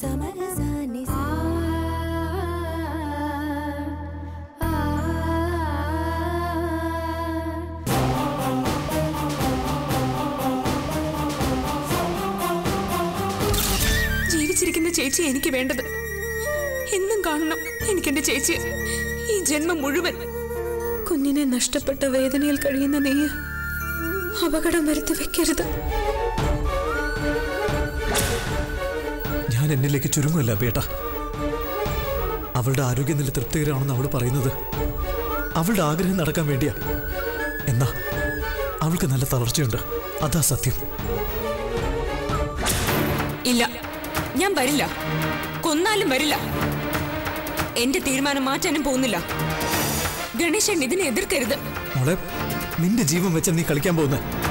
ജീവിച്ചിരിക്കുന്ന ചേച്ചി എനിക്ക് വേണ്ടത് എന്നും കാണണം എനിക്കെന്റെ ചേച്ചി ഈ ജന്മം മുഴുവൻ കുഞ്ഞിനെ നഷ്ടപ്പെട്ട വേദനയിൽ കഴിയുന്ന നീ അപകടം വരുത്തി വെക്കരുത് ഞാൻ എന്നിലേക്ക് ചുരുങ്ങുമല്ല ബേട്ട അവളുടെ ആരോഗ്യനില തൃപ്തികരമാണെന്ന് അവൾ പറയുന്നത് അവളുടെ ആഗ്രഹം നടക്കാൻ വേണ്ടിയാ എന്നാ അവൾക്ക് നല്ല തളർച്ചയുണ്ട് അതാ സത്യം ഇല്ല ഞാൻ വരില്ല കൊന്നാലും വരില്ല എന്റെ തീരുമാനം മാറ്റാനും പോകുന്നില്ല ഗണേശൻ ഇതിനെ എതിർക്കരുത് മോളെ നിന്റെ ജീവൻ വെച്ച നീ കളിക്കാൻ പോകുന്നത്